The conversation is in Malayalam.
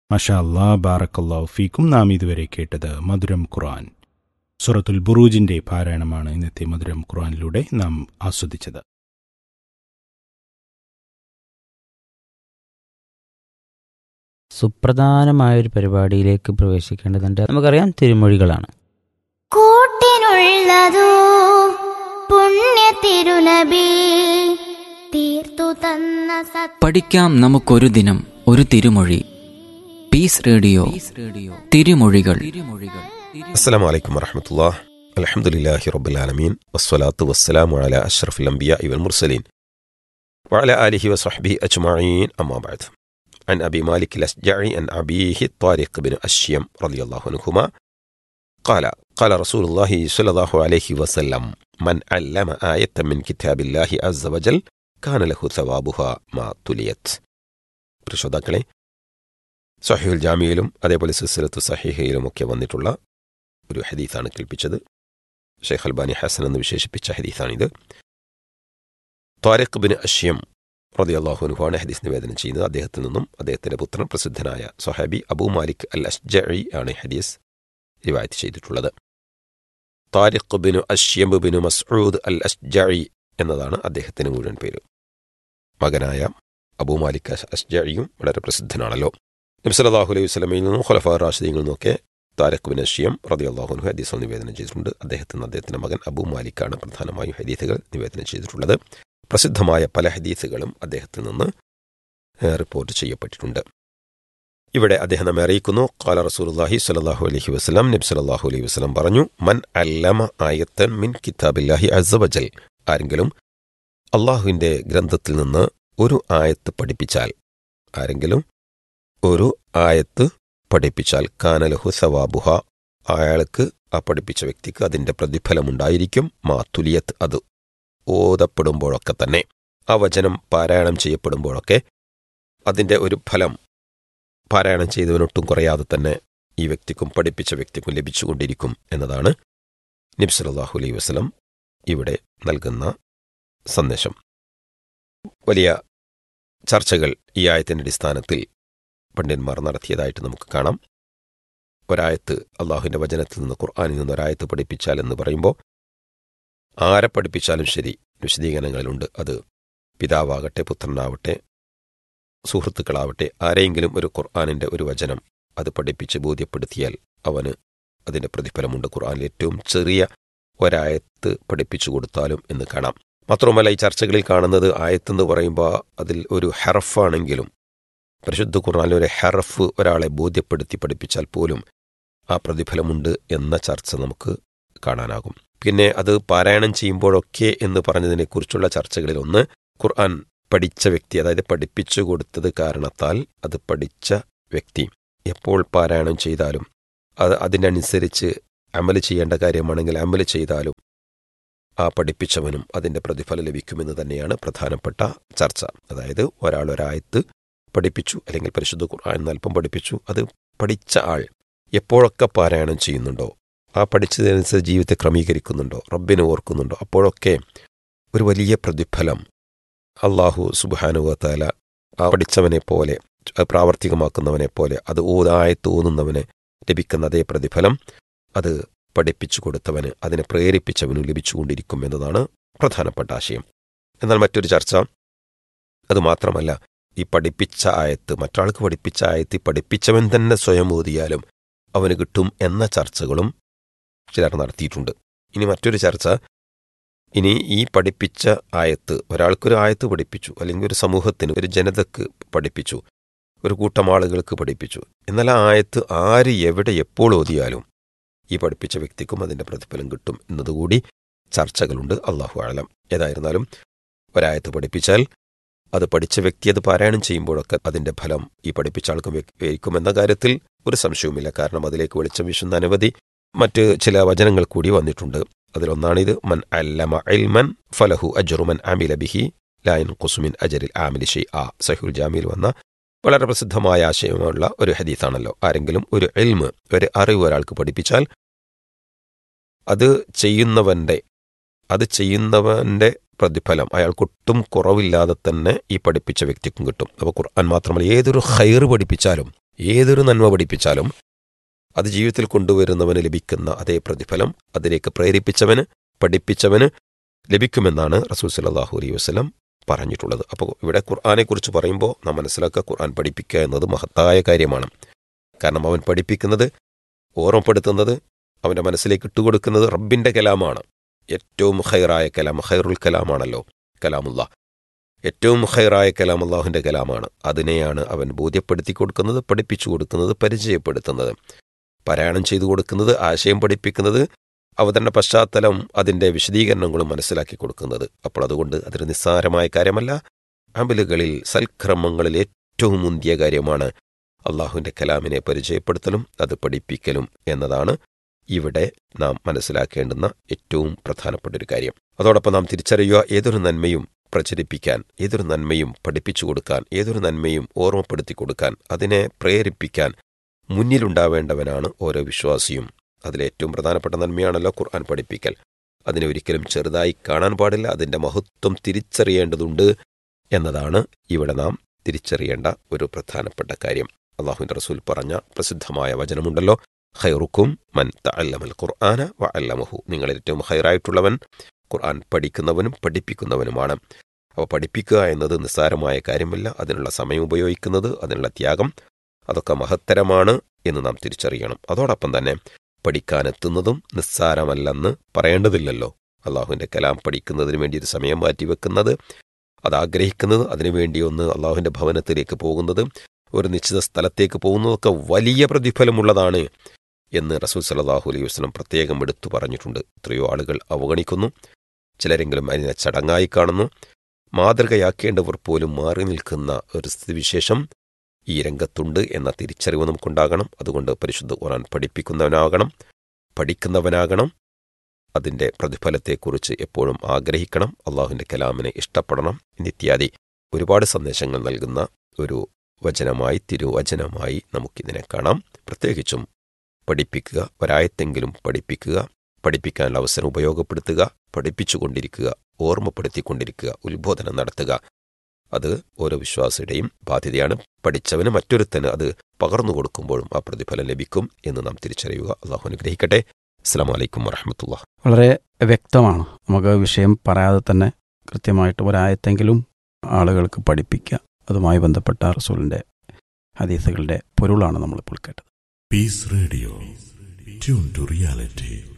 മഷാ അല്ലാ ബാറക്കല്ലാഹു ഫീക്കും നാം ഇതുവരെ കേട്ടത് മധുരം ഖുർആൻ സുറത്തുൽ ബുറൂജിന്റെ പാരായണമാണ് ഇന്നത്തെ മധുരം ഖുർആനിലൂടെ നാം ആസ്വദിച്ചത് സുപ്രധാനമായ ഒരു പരിപാടിയിലേക്ക് പ്രവേശിക്കേണ്ടതുണ്ട് നമുക്കറിയാം തിരുമൊഴികളാണ് കൂട്ടിനുള്ളതോ പുണ്യ തിരുനബി തീർത്തു തന്ന സത് പഠിക്കാം നമുക്കൊരു ദിനം ഒരു തിരുമൊഴി പീസ് റേഡിയോ തിരുമൊഴികൾ തിരുമൊഴികൾ السلام عليكم ورحمة الله الحمد لله رب العالمين والصلاة والسلام على أشرف الأنبياء والمرسلين وعلى آله وصحبه أجمعين أما بعد عن أبي مالك الأشجعي عن أبيه الطارق بن أشيم رضي الله عنهما قال قال رسول الله صلى الله عليه وسلم من علم آية من كتاب الله عز وجل كان له ثوابها ما تليت പ്രശോതാക്കളെ സഹിഹുൽ ജാമിയിലും അതേപോലെ സിസ്ലത്ത് സഹിഹയിലും ഒക്കെ വന്നിട്ടുള്ള ഒരു ഹദീത്താണ് കേൾപ്പിച്ചത് ഷെയ്ഖ് അൽബാനി ഹസൻ എന്ന് വിശേഷിപ്പിച്ച ഹദീസാണിത് ത്വാരിഖ് ബിൻ അഷ്യം റതി അള്ളാഹുനുഹാണ് ഹദീസ് നിവേദനം ചെയ്യുന്നത് അദ്ദേഹത്തിൽ നിന്നും അദ്ദേഹത്തിന്റെ പുത്രൻ പ്രസിദ്ധനായ സൊഹാബി അബൂ മാലിക് അൽ അഷ്ജഇ ആണ് ഹദീസ് റിവായത്ത് ചെയ്തിട്ടുള്ളത് താരിഖ് ബിനു അഷ്യം ബിനു മസ്ഊദ് അൽ അഷ്ജഇ എന്നതാണ് അദ്ദേഹത്തിന് മുഴുവൻ പേര് മകനായ അബൂ മാലിക് അഷ്ജഇയും വളരെ പ്രസിദ്ധനാണല്ലോ നബ്സലാഹു അലൈഹി വസ്ലമയിൽ നിന്നും ഖുലഫാ റാഷിദീങ്ങളിൽ നിന്നൊക്കെ താരഖ് ബിൻ അഷിയം റതി അള്ളാഹുനു ഹദീസ് നിവേദനം ചെയ്തിട്ടുണ്ട് അദ്ദേഹത്തിന് അദ്ദേഹത്തിന്റെ മകൻ അബൂ മാലിക്കാണ് പ്രധാനമായും ഹദീസുകൾ നിവേദനം ചെയ്തിട്ടുള്ളത് പ്രസിദ്ധമായ പല ഹദീസുകളും അദ്ദേഹത്തിൽ നിന്ന് ഏഹ്, റിപ്പോർട്ട് ചെയ്യപ്പെട്ടിട്ടുണ്ട് ഇവിടെ അദ്ദേഹം നമ്മെ അറിയിക്കുന്നു കാല റസൂലുള്ളാഹി സ്വല്ലല്ലാഹു അലൈഹി വസല്ലം നബി സല്ലല്ലാഹു അലൈഹി വസല്ലം പറഞ്ഞു മൻ അല്ലമ ആയത്തൻ മിൻ കിതാബില്ലാഹി അസ്സവജൽ ആരെങ്കിലും അള്ളാഹുവിന്റെ ഗ്രന്ഥത്തിൽ നിന്ന് ഒരു ആയത്ത് പഠിപ്പിച്ചാൽ ആരെങ്കിലും ഒരു ആയത്ത് പഠിപ്പിച്ചാൽ കാനലഹു സവാബുഹ അയാൾക്ക് ആ പഠിപ്പിച്ച വ്യക്തിക്ക് അതിന്റെ പ്രതിഫലമുണ്ടായിരിക്കും മാ തുലിയത്ത് അത് ഓതപ്പെടുമ്പോഴൊക്കെ തന്നെ ആ വചനം പാരായണം ചെയ്യപ്പെടുമ്പോഴൊക്കെ അതിന്റെ ഒരു ഫലം പാരായണം ചെയ്തവനൊട്ടും കുറയാതെ തന്നെ ഈ വ്യക്തിക്കും പഠിപ്പിച്ച വ്യക്തിക്കും ലഭിച്ചുകൊണ്ടിരിക്കും എന്നതാണ് നബ്സലാഹു അലൈഹി വസ്ലം ഇവിടെ നൽകുന്ന സന്ദേശം വലിയ ചർച്ചകൾ ഈ ആയത്തിന്റെ അടിസ്ഥാനത്തിൽ പണ്ഡിതന്മാർ നടത്തിയതായിട്ട് നമുക്ക് കാണാം ഒരായത്ത് അള്ളാഹുവിന്റെ വചനത്തിൽ നിന്ന് ഖുർആാനിൽ നിന്ന് ഒരായത്ത് പഠിപ്പിച്ചാൽ എന്ന് പറയുമ്പോൾ ആരെ പഠിപ്പിച്ചാലും ശരി വിശദീകരണങ്ങളിലുണ്ട് അത് പിതാവാകട്ടെ പുത്രനാവട്ടെ സുഹൃത്തുക്കളാവട്ടെ ആരെയെങ്കിലും ഒരു ഖുർആാനിന്റെ ഒരു വചനം അത് പഠിപ്പിച്ച് ബോധ്യപ്പെടുത്തിയാൽ അവന് അതിന്റെ പ്രതിഫലമുണ്ട് ഖുർആാനിൽ ഏറ്റവും ചെറിയ ഒരായത്ത് പഠിപ്പിച്ചു കൊടുത്താലും എന്ന് കാണാം മാത്രമല്ല ഈ ചർച്ചകളിൽ കാണുന്നത് ആയത്തെന്ന് പറയുമ്പോൾ അതിൽ ഒരു ഹെറഫാണെങ്കിലും പരിശുദ്ധ ഖുർആാനിൽ ഒരു ഹെറഫ് ഒരാളെ ബോധ്യപ്പെടുത്തി പഠിപ്പിച്ചാൽ പോലും ആ പ്രതിഫലമുണ്ട് എന്ന ചർച്ച നമുക്ക് കാണാനാകും പിന്നെ അത് പാരായണം ചെയ്യുമ്പോഴൊക്കെ എന്ന് പറഞ്ഞതിനെക്കുറിച്ചുള്ള ചർച്ചകളിൽ ഒന്ന് ഖുർആൻ പഠിച്ച വ്യക്തി അതായത് പഠിപ്പിച്ചു കൊടുത്തത് കാരണത്താൽ അത് പഠിച്ച വ്യക്തി എപ്പോൾ പാരായണം ചെയ്താലും അത് അതിനനുസരിച്ച് അമല് ചെയ്യേണ്ട കാര്യമാണെങ്കിൽ അമല് ചെയ്താലും ആ പഠിപ്പിച്ചവനും അതിന്റെ പ്രതിഫലം ലഭിക്കുമെന്ന് തന്നെയാണ് പ്രധാനപ്പെട്ട ചർച്ച അതായത് ഒരാൾ ഒരായത്ത് പഠിപ്പിച്ചു അല്ലെങ്കിൽ പരിശുദ്ധ ഖുർആൻ അല്പം പഠിപ്പിച്ചു അത് പഠിച്ച ആൾ എപ്പോഴൊക്കെ പാരായണം ചെയ്യുന്നുണ്ടോ ആ പഠിച്ചതനുസരിച്ച് ജീവിതത്തെ ക്രമീകരിക്കുന്നുണ്ടോ റബ്ബിനെ ഓർക്കുന്നുണ്ടോ അപ്പോഴൊക്കെ ഒരു വലിയ പ്രതിഫലം അള്ളാഹു സുബാനുവത്താല ആ പഠിച്ചവനെ പോലെ അത് പ്രാവർത്തികമാക്കുന്നവനെ പോലെ അത് ഓതായി തോന്നുന്നവനെ ലഭിക്കുന്ന അതേ പ്രതിഫലം അത് പഠിപ്പിച്ചു കൊടുത്തവന് അതിനെ പ്രേരിപ്പിച്ചവനും ലഭിച്ചുകൊണ്ടിരിക്കും എന്നതാണ് പ്രധാനപ്പെട്ട ആശയം എന്നാൽ മറ്റൊരു ചർച്ച അത് മാത്രമല്ല ഈ പഠിപ്പിച്ച ആയത്ത് മറ്റാൾക്ക് പഠിപ്പിച്ച ആയത്ത് ഈ പഠിപ്പിച്ചവൻ തന്നെ സ്വയം ഓതിയാലും അവന് കിട്ടും എന്ന ചർച്ചകളും ചിലർ നടത്തിയിട്ടുണ്ട് ഇനി മറ്റൊരു ചർച്ച ഇനി ഈ പഠിപ്പിച്ച ആയത്ത് ഒരാൾക്കൊരു ആയത്ത് പഠിപ്പിച്ചു അല്ലെങ്കിൽ ഒരു സമൂഹത്തിന് ഒരു ജനതക്ക് പഠിപ്പിച്ചു ഒരു കൂട്ടം ആളുകൾക്ക് പഠിപ്പിച്ചു എന്നാൽ ആ ആയത്ത് ആര് എവിടെ എപ്പോൾ ഓതിയാലും ഈ പഠിപ്പിച്ച വ്യക്തിക്കും അതിന്റെ പ്രതിഫലം കിട്ടും എന്നതുകൂടി ചർച്ചകളുണ്ട് അള്ളാഹു ആലം ഏതായിരുന്നാലും ഒരായത്ത് പഠിപ്പിച്ചാൽ അത് പഠിച്ച വ്യക്തി അത് പാരായണം ചെയ്യുമ്പോഴൊക്കെ അതിന്റെ ഫലം ഈ പഠിപ്പിച്ച ആൾക്കും വയ്ക്കും എന്ന കാര്യത്തിൽ ഒരു സംശയവുമില്ല കാരണം അതിലേക്ക് വെളിച്ചം വീശുന്ന അനവധി മറ്റ് ചില വചനങ്ങൾ കൂടി വന്നിട്ടുണ്ട് അതിലൊന്നാണിത് മൻ അല്ലമ ഇൽമൻ ഫലഹു അജറുമൻ അമില ബിഹി ലായൻ കുസുമിൻ അജരിൽ ആമിലി ഷെയ് ആ സഹുൽ ജാമിയിൽ വന്ന വളരെ പ്രസിദ്ധമായ ആശയമുള്ള ഒരു ഹദീസാണല്ലോ ആരെങ്കിലും ഒരു എൽമ് ഒരു അറിവ് ഒരാൾക്ക് പഠിപ്പിച്ചാൽ അത് ചെയ്യുന്നവന്റെ അത് ചെയ്യുന്നവന്റെ പ്രതിഫലം അയാൾക്കൊട്ടും കുറവില്ലാതെ തന്നെ ഈ പഠിപ്പിച്ച വ്യക്തിക്കും കിട്ടും അപ്പോൾ ഖുർആൻ മാത്രമല്ല ഏതൊരു ഹൈറ് പഠിപ്പിച്ചാലും ഏതൊരു നന്മ പഠിപ്പിച്ചാലും അത് ജീവിതത്തിൽ കൊണ്ടുവരുന്നവന് ലഭിക്കുന്ന അതേ പ്രതിഫലം അതിലേക്ക് പ്രേരിപ്പിച്ചവന് പഠിപ്പിച്ചവന് ലഭിക്കുമെന്നാണ് റസൂൽ സലാഹു അലൈഹി വസ്ലം പറഞ്ഞിട്ടുള്ളത് അപ്പോൾ ഇവിടെ ഖുർആാനെക്കുറിച്ച് പറയുമ്പോൾ നാം മനസ്സിലാക്കുക ഖുർആൻ പഠിപ്പിക്കുക എന്നത് മഹത്തായ കാര്യമാണ് കാരണം അവൻ പഠിപ്പിക്കുന്നത് ഓർമ്മപ്പെടുത്തുന്നത് അവൻ്റെ മനസ്സിലേക്ക് ഇട്ടുകൊടുക്കുന്നത് റബ്ബിൻ്റെ കലാമാണ് ഏറ്റവും ഹൈറായ കലാം ഹൈറുൽ കലാമാണല്ലോ കലാമുള്ള ഏറ്റവും ഹൈറായ കലാം അള്ളാഹുവിൻ്റെ കലാമാണ് അതിനെയാണ് അവൻ ബോധ്യപ്പെടുത്തി കൊടുക്കുന്നത് പഠിപ്പിച്ചു കൊടുക്കുന്നത് പരിചയപ്പെടുത്തുന്നത് പാരായണം ചെയ്തു കൊടുക്കുന്നത് ആശയം പഠിപ്പിക്കുന്നത് അവതരണ പശ്ചാത്തലം അതിൻ്റെ വിശദീകരണങ്ങളും മനസ്സിലാക്കി കൊടുക്കുന്നത് അപ്പോൾ അതുകൊണ്ട് അതൊരു നിസ്സാരമായ കാര്യമല്ല അമലുകളിൽ സൽക്രമങ്ങളിൽ ഏറ്റവും മുന്തിയ കാര്യമാണ് അള്ളാഹുവിൻ്റെ കലാമിനെ പരിചയപ്പെടുത്തലും അത് പഠിപ്പിക്കലും എന്നതാണ് ഇവിടെ നാം മനസ്സിലാക്കേണ്ടുന്ന ഏറ്റവും പ്രധാനപ്പെട്ട ഒരു കാര്യം അതോടൊപ്പം നാം തിരിച്ചറിയുക ഏതൊരു നന്മയും പ്രചരിപ്പിക്കാൻ ഏതൊരു നന്മയും പഠിപ്പിച്ചു കൊടുക്കാൻ ഏതൊരു നന്മയും ഓർമ്മപ്പെടുത്തി കൊടുക്കാൻ അതിനെ പ്രേരിപ്പിക്കാൻ മുന്നിലുണ്ടാവേണ്ടവനാണ് ഓരോ വിശ്വാസിയും അതിലേറ്റവും പ്രധാനപ്പെട്ട നന്മയാണല്ലോ ഖുർആൻ പഠിപ്പിക്കൽ അതിനെ ഒരിക്കലും ചെറുതായി കാണാൻ പാടില്ല അതിൻ്റെ മഹത്വം തിരിച്ചറിയേണ്ടതുണ്ട് എന്നതാണ് ഇവിടെ നാം തിരിച്ചറിയേണ്ട ഒരു പ്രധാനപ്പെട്ട കാര്യം അള്ളാഹുവിൻ്റെ റസൂൽ പറഞ്ഞ പ്രസിദ്ധമായ വചനമുണ്ടല്ലോ ഖൈറുക്കും മൻ തഅല്ലമൽ ഖുർആന വ അല്ലമഹു നിങ്ങളിൽ ഏറ്റവും ഹൈറായിട്ടുള്ളവൻ ഖുർആൻ പഠിക്കുന്നവനും പഠിപ്പിക്കുന്നവനുമാണ് അപ്പോൾ പഠിപ്പിക്കുക എന്നത് നിസ്സാരമായ കാര്യമല്ല അതിനുള്ള സമയം ഉപയോഗിക്കുന്നത് അതിനുള്ള ത്യാഗം അതൊക്കെ മഹത്തരമാണ് എന്ന് നാം തിരിച്ചറിയണം അതോടൊപ്പം തന്നെ പഠിക്കാനെത്തുന്നതും നിസ്സാരമല്ലെന്ന് പറയേണ്ടതില്ലല്ലോ അള്ളാഹുവിൻ്റെ കലാം പഠിക്കുന്നതിന് വേണ്ടി ഒരു സമയം മാറ്റിവെക്കുന്നത് അത് ആഗ്രഹിക്കുന്നത് അതിനുവേണ്ടി ഒന്ന് അള്ളാഹുവിൻ്റെ ഭവനത്തിലേക്ക് പോകുന്നത് ഒരു നിശ്ചിത സ്ഥലത്തേക്ക് പോകുന്നതൊക്കെ വലിയ പ്രതിഫലമുള്ളതാണ് എന്ന് റസൂൽ സലാഹു അലൈഹി വസ്ലം പ്രത്യേകം എടുത്തു പറഞ്ഞിട്ടുണ്ട് എത്രയോ ആളുകൾ അവഗണിക്കുന്നു ചിലരെങ്കിലും അതിനെ ചടങ്ങായി കാണുന്നു മാതൃകയാക്കേണ്ടവർ പോലും മാറി നിൽക്കുന്ന ഒരു സ്ഥിതിവിശേഷം ഈ രംഗത്തുണ്ട് എന്ന തിരിച്ചറിവ് നമുക്കുണ്ടാകണം അതുകൊണ്ട് പരിശുദ്ധ ഖുറാൻ പഠിപ്പിക്കുന്നവനാകണം പഠിക്കുന്നവനാകണം അതിൻ്റെ പ്രതിഫലത്തെക്കുറിച്ച് എപ്പോഴും ആഗ്രഹിക്കണം അള്ളാഹുവിൻ്റെ കലാമിനെ ഇഷ്ടപ്പെടണം എന്നിത്യാദി ഒരുപാട് സന്ദേശങ്ങൾ നൽകുന്ന ഒരു വചനമായി തിരുവചനമായി നമുക്കിതിനെ കാണാം പ്രത്യേകിച്ചും പഠിപ്പിക്കുക ഒരായത്തെങ്കിലും പഠിപ്പിക്കുക പഠിപ്പിക്കാനുള്ള അവസരം ഉപയോഗപ്പെടുത്തുക പഠിപ്പിച്ചുകൊണ്ടിരിക്കുക ഓർമ്മപ്പെടുത്തിക്കൊണ്ടിരിക്കുക ഉത്ബോധനം നടത്തുക അത് ഓരോ വിശ്വാസിയുടെയും ബാധ്യതയാണ് പഠിച്ചവന് മറ്റൊരുത്തന് അത് പകർന്നു കൊടുക്കുമ്പോഴും ആ പ്രതിഫലം ലഭിക്കും എന്ന് നാം തിരിച്ചറിയുക അള്ളാഹു അനുഗ്രഹിക്കട്ടെ അസ്സാം വലൈക്കും വറഹമത്തുള്ള വളരെ വ്യക്തമാണ് നമുക്ക് വിഷയം പറയാതെ തന്നെ കൃത്യമായിട്ട് ഒരായത്തെങ്കിലും ആളുകൾക്ക് പഠിപ്പിക്കുക അതുമായി ബന്ധപ്പെട്ട റസൂലിൻ്റെ ഹദീസുകളുടെ പൊരുളാണ് നമ്മളിപ്പോൾ കേട്ടത് Peace Radio. Tune to reality.